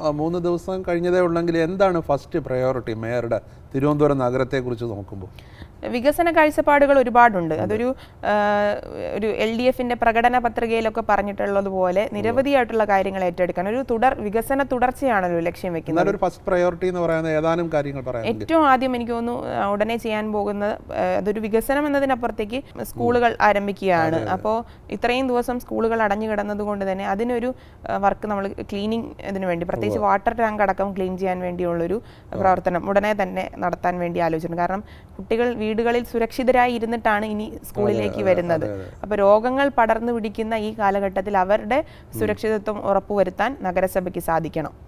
ആ, മൂന്ന് ദിവസം കഴിഞ്ഞതേ ഉള്ളെങ്കിൽ എന്താണ് ഫസ്റ്റ് പ്രയോറിറ്റി മേയറുടെ തിരുവനന്തപുരം നഗരത്തെക്കുറിച്ച് നോക്കുമ്പോൾ വികസന കാഴ്ചപ്പാടുകൾ ഒരുപാടുണ്ട് അതൊരു ആ, ഒരു എൽ ഡി എഫിന്റെ പ്രകടന പത്രികയിലൊക്കെ പറഞ്ഞിട്ടുള്ളതുപോലെ നിരവധിയായിട്ടുള്ള കാര്യങ്ങൾ ഏറ്റെടുക്കാൻ ഒരു തുടർ വികസന തുടർച്ചയാണല്ലോ ലക്ഷ്യം വെക്കുന്നത് എന്നാലും ഒരു ഫസ്റ്റ് പ്രയോറിറ്റി എന്ന് പറയുന്നത് ഏതാനും കാര്യങ്ങൾ പറയാമെങ്കിൽ ഏറ്റവും ആദ്യം എനിക്ക് തോന്നുന്നു ആ, ഉടനെ ചെയ്യാൻ പോകുന്നത് ആ, അതൊരു വികസനം എന്നതിനപ്പുറത്തേക്ക് സ്കൂളുകൾ ആരംഭിക്കുകയാണ് അപ്പോൾ ഇത്രയും ദിവസം സ്കൂളുകൾ അടഞ്ഞു കിടന്നത് കൊണ്ട് തന്നെ അതിനൊരു വർക്ക് നമ്മൾ ക്ലീനിങ് ഇതിനു വേണ്ടി പ്രത്യേകിച്ച് വാട്ടർ ടാങ്ക് അടക്കം ക്ലീൻ ചെയ്യാൻ വേണ്ടിയുള്ളൊരു പ്രവർത്തനം ഉടനെ തന്നെ നടത്താൻ വേണ്ടി ആലോചിച്ചിട്ടുണ്ട് കാരണം കുട്ടികൾ വീടുകളിൽ സുരക്ഷിതരായി ഇരുന്നിട്ടാണ് ഇനി സ്കൂളിലേക്ക് വരുന്നത് അപ്പോൾ രോഗങ്ങൾ പടർന്നു പിടിക്കുന്ന ഈ കാലഘട്ടത്തിൽ അവരുടെ സുരക്ഷിതത്വം ഉറപ്പുവരുത്താൻ നഗരസഭയ്ക്ക് സാധിക്കണം